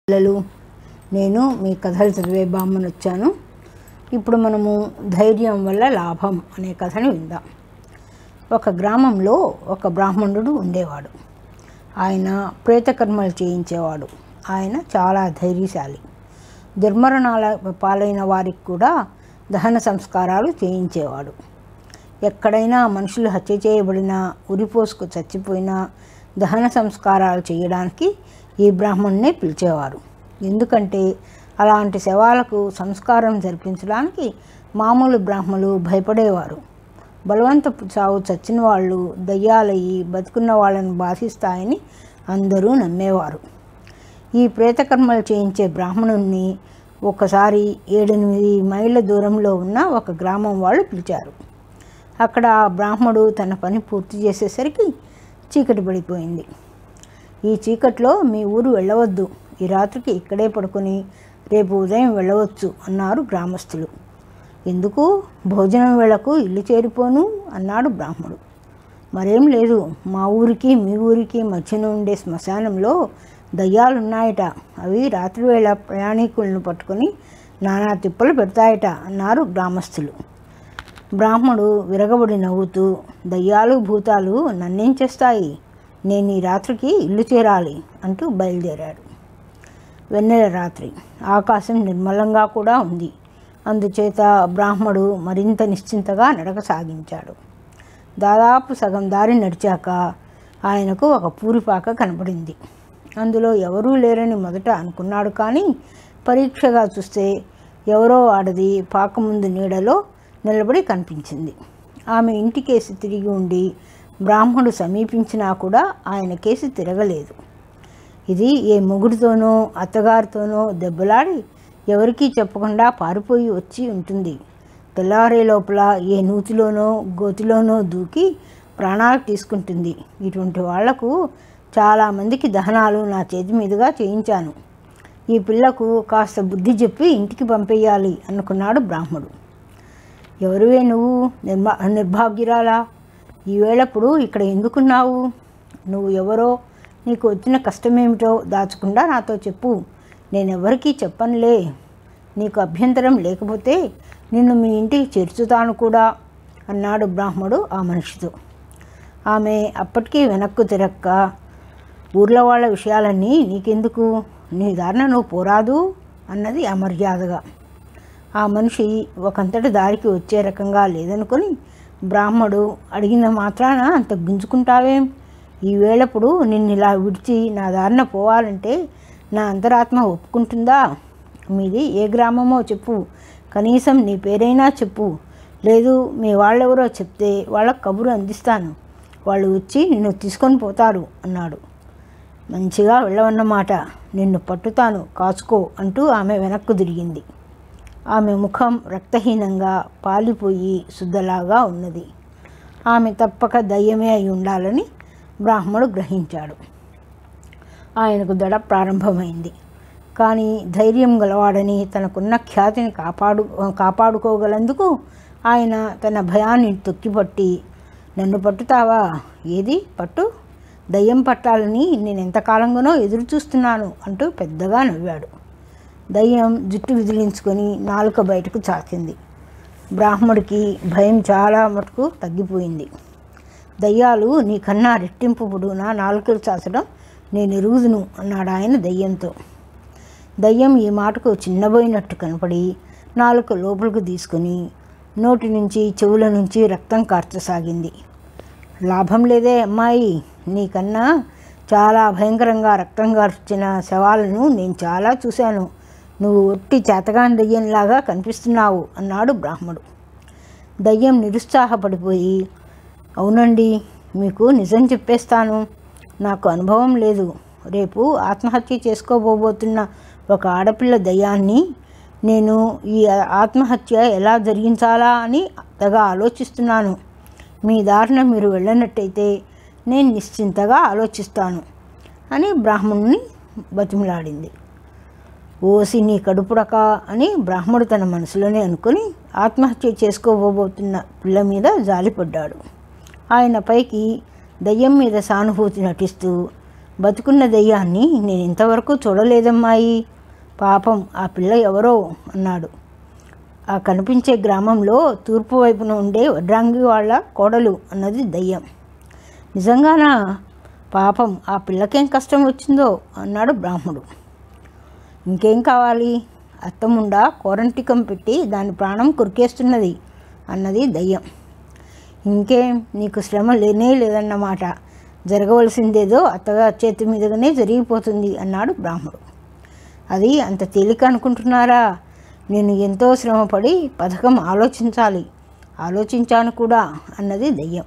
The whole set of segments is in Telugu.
పిల్లలు నేను మీ కథలు చదివే బామ్మను వచ్చాను ఇప్పుడు మనము ధైర్యం వల్ల లాభం అనే కథని విందాం ఒక గ్రామంలో ఒక బ్రాహ్మణుడు ఉండేవాడు ఆయన ప్రేతకర్మలు చేయించేవాడు ఆయన చాలా ధైర్యశాలి దుర్మరణాల పాలైన వారికి కూడా దహన సంస్కారాలు చేయించేవాడు ఎక్కడైనా మనుషులు హత్య చేయబడినా ఉరిపోసుకు చచ్చిపోయినా దహన సంస్కారాలు చేయడానికి ఈ బ్రాహ్మణ్ణే పిలిచేవారు ఎందుకంటే అలాంటి శవాలకు సంస్కారం జరిపించడానికి మామూలు బ్రాహ్మలు భయపడేవారు బలవంతపు చావు చచ్చిన వాళ్ళు దయ్యాలయ్యి బతుకున్న వాళ్ళని బాధిస్తాయని అందరూ నమ్మేవారు ఈ ప్రేతకర్మలు చేయించే బ్రాహ్మణుణ్ణి ఒకసారి ఏడెనిమిది మైళ్ళ దూరంలో ఉన్న ఒక గ్రామం వాళ్ళు పిలిచారు అక్కడ ఆ బ్రాహ్మడు తన పని పూర్తి చేసేసరికి చీకటి పడిపోయింది ఈ చీకట్లో మీ ఊరు వెళ్ళవద్దు ఈ రాత్రికి ఇక్కడే పడుకొని రేపు ఉదయం వెళ్ళవచ్చు అన్నారు గ్రామస్తులు ఎందుకు భోజనం వేళకు ఇల్లు చేరిపోను అన్నాడు బ్రాహ్మడు మరేం లేదు మా ఊరికి మీ ఊరికి మధ్యన ఉండే శ్మశానంలో దయ్యాలున్నాయట అవి రాత్రివేళ ప్రయాణికులను పట్టుకొని నానా తిప్పలు పెడతాయట అన్నారు గ్రామస్తులు బ్రాహ్మడు విరగబడి నవ్వుతూ దయ్యాలు భూతాలు నన్నేం చేస్తాయి నేను ఈ రాత్రికి ఇల్లు చేరాలి అంటూ బయలుదేరాడు వెన్నెల రాత్రి ఆకాశం నిర్మలంగా కూడా ఉంది అందుచేత బ్రాహ్మడు మరింత నిశ్చింతగా నడక సాగించాడు దాదాపు సగం దారి నడిచాక ఆయనకు ఒక పూరిపాక కనపడింది అందులో ఎవరూ లేరని మొదట అనుకున్నాడు కానీ పరీక్షగా చూస్తే ఎవరో ఆడది పాక ముందు నీడలో నిలబడి కనిపించింది ఆమె ఇంటి కేసి తిరిగి ఉండి బ్రాహ్మడు సమీపించినా కూడా ఆయన కేసి తిరగలేదు ఇది ఏ మొగుడితోనో అత్తగారితోనో దెబ్బలాడి ఎవరికీ చెప్పకుండా పారిపోయి వచ్చి ఉంటుంది తెల్లారే లోపల ఏ నూతిలోనో గోతిలోనో దూకి ప్రాణాలు తీసుకుంటుంది ఇటువంటి వాళ్లకు చాలామందికి దహనాలు నా చేతి మీదుగా చేయించాను ఈ పిల్లకు కాస్త బుద్ధి చెప్పి ఇంటికి పంపేయాలి అనుకున్నాడు బ్రాహ్మడు ఎవరివే నువ్వు నిర్మా నిర్భాగ్యురాలా ఈ వేళప్పుడు ఇక్కడ ఎందుకున్నావు నువ్వు ఎవరో నీకు వచ్చిన కష్టమేమిటో దాచకుండా నాతో చెప్పు నేనెవరికీ చెప్పనులే నీకు అభ్యంతరం లేకపోతే నిన్ను మీ ఇంటికి చేర్చుతాను కూడా అన్నాడు బ్రాహ్మడు ఆ మనిషితో ఆమె అప్పటికీ వెనక్కు తిరక్క ఊర్లో వాళ్ళ విషయాలన్నీ నీకెందుకు నీ దారిన నువ్వు పోరాదు అన్నది అమర్యాదగా ఆ మనిషి ఒకంతటి దారికి వచ్చే రకంగా లేదనుకొని బ్రాహ్మడు అడిగిన మాత్రాన అంత గుంజుకుంటావేం ఈ వేళప్పుడు నిన్ను ఇలా విడిచి నా దారిన పోవాలంటే నా అంతరాత్మ ఒప్పుకుంటుందా మీది ఏ గ్రామమో చెప్పు కనీసం నీ పేరైనా చెప్పు లేదు మీ వాళ్ళెవరో చెప్తే వాళ్ళకు కబురు అందిస్తాను వాళ్ళు వచ్చి నిన్ను తీసుకొని పోతారు అన్నాడు మంచిగా వెళ్ళవన్నమాట నిన్ను పట్టుతాను కాచుకో అంటూ ఆమె వెనక్కు తిరిగింది ఆమె ముఖం రక్తహీనంగా పాలిపోయి శుద్ధలాగా ఉన్నది ఆమె తప్పక దయ్యమే అయి ఉండాలని బ్రాహ్మడు గ్రహించాడు ఆయనకు దడ ప్రారంభమైంది కానీ ధైర్యం గలవాడని తనకున్న ఖ్యాతిని కాపాడు కాపాడుకోగలందుకు ఆయన తన భయాన్ని తొక్కిపట్టి నన్ను పట్టుతావా ఏది పట్టు దయ్యం పట్టాలని నేను ఎంతకాలంగానో ఎదురు చూస్తున్నాను అంటూ పెద్దగా నవ్వాడు దయ్యం జుట్టు విదిలించుకొని నాలుక బయటకు చాచింది బ్రాహ్మడికి భయం చాలా మటుకు తగ్గిపోయింది దయ్యాలు నీకన్నా రెట్టింపు పొడుగునా నాలుకలు చాచడం నేను ఎరుగుదును అన్నాడు ఆయన దయ్యంతో దయ్యం ఈ మాటకు చిన్నబోయినట్టు కనపడి నాలుక లోపలికి తీసుకొని నోటి నుంచి చెవుల నుంచి రక్తం కార్చసాగింది లాభం లేదే అమ్మాయి నీకన్నా చాలా భయంకరంగా రక్తం కార్చిన శవాలను నేను చాలా చూశాను నువ్వు ఒట్టి చేతగాని దయ్యంలాగా కనిపిస్తున్నావు అన్నాడు బ్రాహ్మడు దయ్యం నిరుత్సాహపడిపోయి అవునండి మీకు నిజం చెప్పేస్తాను నాకు అనుభవం లేదు రేపు ఆత్మహత్య చేసుకోబోబోతున్న ఒక ఆడపిల్ల దయ్యాన్ని నేను ఈ ఆత్మహత్య ఎలా జరిగించాలా అని తెగ ఆలోచిస్తున్నాను మీ దారిన మీరు వెళ్ళనట్టయితే నేను నిశ్చింతగా ఆలోచిస్తాను అని బ్రాహ్మణుని బతిమలాడింది ఓసి నీ కడుపుడక అని బ్రాహ్మడు తన మనసులోనే అనుకుని ఆత్మహత్య చేసుకోబోబోతున్న పిల్ల మీద జాలిపడ్డాడు ఆయన పైకి దయ్యం మీద సానుభూతి నటిస్తూ బతుకున్న దయ్యాన్ని నేను ఇంతవరకు చూడలేదమ్మాయి పాపం ఆ పిల్ల ఎవరో అన్నాడు ఆ కనిపించే గ్రామంలో తూర్పు వైపున ఉండే వడ్రాంగి వాళ్ళ కోడలు అన్నది దయ్యం నిజంగానా పాపం ఆ పిల్లకేం కష్టం వచ్చిందో అన్నాడు బ్రాహ్మడు ఇంకేం కావాలి అత్తముండ కోరంటికం పెట్టి దాని ప్రాణం కొరికేస్తున్నది అన్నది దయ్యం ఇంకేం నీకు శ్రమ లేనే లేదన్నమాట జరగవలసిందేదో అత్తగారి చేతి మీదుగానే జరిగిపోతుంది అన్నాడు బ్రాహ్మడు అది అంత తేలిక అనుకుంటున్నారా నేను ఎంతో శ్రమపడి పథకం ఆలోచించాలి ఆలోచించాను కూడా అన్నది దయ్యం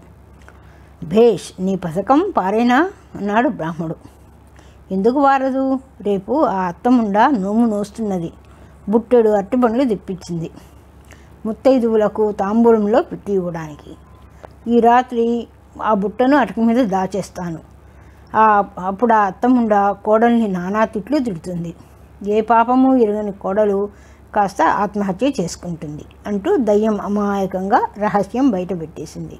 భేష్ నీ పథకం పారేనా అన్నాడు బ్రాహ్మడు ఎందుకు వారదు రేపు ఆ అత్తముండ నోము నోస్తున్నది బుట్టెడు అరటిపండ్లు తెప్పించింది ముత్తైదువులకు తాంబూలంలో పెట్టి ఇవ్వడానికి ఈ రాత్రి ఆ బుట్టను అటక మీద దాచేస్తాను ఆ అప్పుడు ఆ అత్తముండ కోడల్ని నానా తిట్లు తిడుతుంది ఏ పాపము ఎరగని కోడలు కాస్త ఆత్మహత్య చేసుకుంటుంది అంటూ దయ్యం అమాయకంగా రహస్యం బయటపెట్టేసింది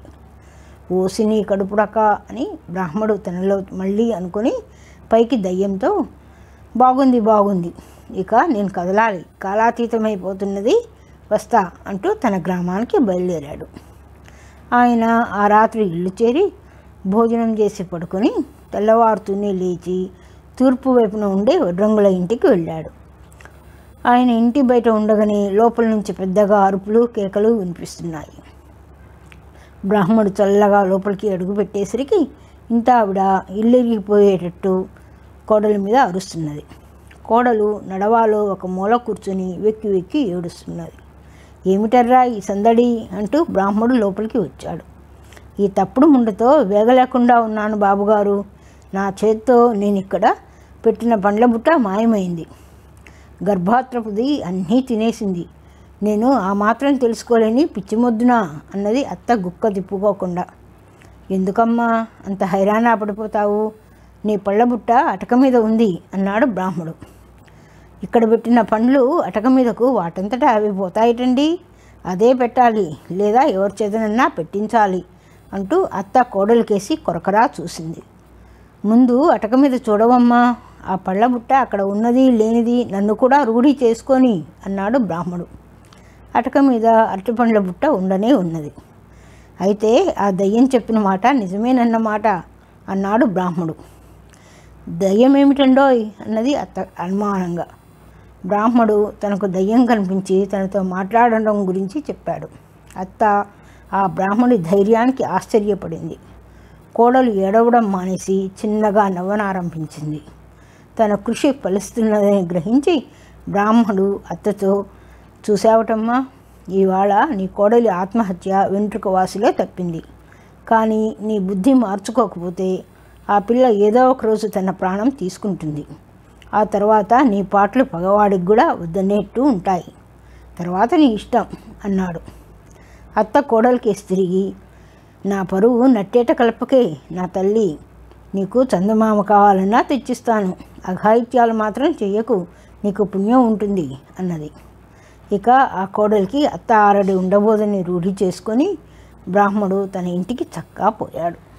ఓసిని కడుపుడక అని బ్రాహ్మడు తనలో మళ్ళీ అనుకొని పైకి దయ్యంతో బాగుంది బాగుంది ఇక నేను కదలాలి కాలాతీతమైపోతున్నది వస్తా అంటూ తన గ్రామానికి బయలుదేరాడు ఆయన ఆ రాత్రి ఇల్లు చేరి భోజనం చేసి పడుకొని తెల్లవారుతూనే లేచి తూర్పు వైపున ఉండే వడ్రంగుల ఇంటికి వెళ్ళాడు ఆయన ఇంటి బయట ఉండగానే లోపల నుంచి పెద్దగా అరుపులు కేకలు వినిపిస్తున్నాయి బ్రాహ్మడు చల్లగా లోపలికి అడుగు పెట్టేసరికి ఇంత ఆవిడ ఇల్లిరిగిపోయేటట్టు కోడలి మీద అరుస్తున్నది కోడలు నడవాలో ఒక మూల కూర్చొని వెక్కి వెక్కి ఏడుస్తున్నది ఏమిటర్రా ఈ సందడి అంటూ బ్రాహ్మడు లోపలికి వచ్చాడు ఈ తప్పుడు ముండతో వేగలేకుండా ఉన్నాను బాబుగారు నా చేత్తో నేను ఇక్కడ పెట్టిన పండ్ల బుట్ట మాయమైంది గర్భాత్రపుది అన్నీ తినేసింది నేను ఆ మాత్రం తెలుసుకోలేని పిచ్చిమొద్దునా అన్నది అత్త గుక్క తిప్పుకోకుండా ఎందుకమ్మా అంత హైరాణ పడిపోతావు నీ పళ్ళ బుట్ట అటక మీద ఉంది అన్నాడు బ్రాహ్మడు ఇక్కడ పెట్టిన పండ్లు అటక మీదకు వాటంతటా అవి పోతాయిటండి అదే పెట్టాలి లేదా ఎవరి చేతనన్నా పెట్టించాలి అంటూ అత్త కోడలికేసి కొరకరా చూసింది ముందు అటక మీద చూడవమ్మా ఆ పళ్ళ బుట్ట అక్కడ ఉన్నది లేనిది నన్ను కూడా రూఢి చేసుకొని అన్నాడు బ్రాహ్మడు అటక మీద అరటిపండ్ల బుట్ట ఉండనే ఉన్నది అయితే ఆ దయ్యం చెప్పిన మాట నిజమేనన్నమాట అన్నాడు బ్రాహ్మడు దయ్యం ఏమిటండోయ్ అన్నది అత్త అనుమానంగా బ్రాహ్మడు తనకు దయ్యం కనిపించి తనతో మాట్లాడడం గురించి చెప్పాడు అత్త ఆ బ్రాహ్మడి ధైర్యానికి ఆశ్చర్యపడింది కోడలు ఏడవడం మానేసి చిన్నగా నవ్వనారంభించింది తన కృషి ఫలిస్తున్నదని గ్రహించి బ్రాహ్మడు అత్తతో చూసావటమ్మా ఇవాళ నీ కోడలి ఆత్మహత్య వెంట్రుక వాసిలో తప్పింది కానీ నీ బుద్ధి మార్చుకోకపోతే ఆ పిల్ల ఏదో ఒక రోజు తన ప్రాణం తీసుకుంటుంది ఆ తర్వాత నీ పాటలు పగవాడికి కూడా వద్దనేట్టు ఉంటాయి తర్వాత నీ ఇష్టం అన్నాడు అత్త కోడలికేసి తిరిగి నా పరువు నట్టేట కలపకే నా తల్లి నీకు చందమామ కావాలన్నా తెచ్చిస్తాను అఘాయిత్యాలు మాత్రం చెయ్యకు నీకు పుణ్యం ఉంటుంది అన్నది ఇక ఆ కోడలికి అత్త ఆరడి ఉండబోదని రూఢి చేసుకొని బ్రాహ్మడు తన ఇంటికి చక్కా పోయాడు